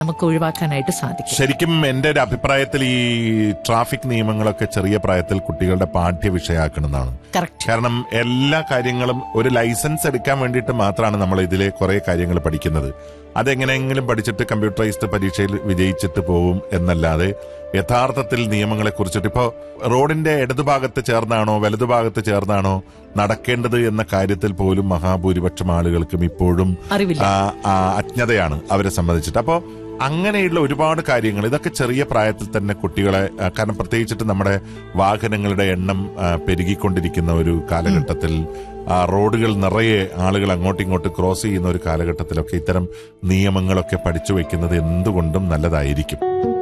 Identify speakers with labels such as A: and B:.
A: നമുക്ക് ഒഴിവാക്കാനായിട്ട് സാധിക്കും
B: ശരിക്കും എന്റെ ഒരു അഭിപ്രായത്തിൽ ഈ ട്രാഫിക് നിയമങ്ങളൊക്കെ ചെറിയ പ്രായത്തിൽ കുട്ടികളുടെ പാഠ്യ വിഷയമാക്കണമെന്നാണ്
A: കറക്റ്റ്
B: കാരണം എല്ലാ കാര്യങ്ങളും ഒരു ലൈസൻസ് എടുക്കാൻ വേണ്ടിയിട്ട് മാത്രമാണ് നമ്മൾ ഇതിലെ കുറെ കാര്യങ്ങൾ പഠിക്കുന്നത് അതെങ്ങനെയെങ്കിലും പഠിച്ചിട്ട് കമ്പ്യൂട്ടറൈസ്ഡ് പരീക്ഷയിൽ വിജയിച്ചിട്ട് പോകും എന്നല്ലാതെ യഥാർത്ഥത്തിൽ നിയമങ്ങളെ കുറിച്ചിട്ട് ഇപ്പോ റോഡിന്റെ ഇടതുഭാഗത്ത് ചേർന്നാണോ വലതുഭാഗത്ത് ചേർന്നാണോ നടക്കേണ്ടത് എന്ന കാര്യത്തിൽ പോലും മഹാഭൂരിപക്ഷം ആളുകൾക്കും ഇപ്പോഴും
A: അറിവില്ല
B: ആ, ആ, അജ്ഞതയാണ് അവരെ സംബന്ധിച്ചിട്ട് അപ്പോ അങ്ങനെയുള്ള ഒരുപാട് കാര്യങ്ങൾ ഇതൊക്കെ ചെറിയ പ്രായത്തിൽ തന്നെ കുട്ടികളെ ആ, കാരണം പ്രത്യേകിച്ചിട്ട് നമ്മുടെ വാഹനങ്ങളുടെ എണ്ണം ആ, പെരുകിക്കൊണ്ടിരിക്കുന്ന ഒരു കാലഘട്ടത്തിൽ ആ, റോഡുകൾ നിറയെ ആളുകൾ അങ്ങോട്ടും ഇങ്ങോട്ടും ക്രോസ് ചെയ്യുന്ന ഒരു കാലഘട്ടത്തിലൊക്കെ ഇത്തരം നിയമങ്ങളൊക്കെ പഠിച്ചു വെക്കുന്നത് എന്തുകൊണ്ടും നല്ലതായിരിക്കും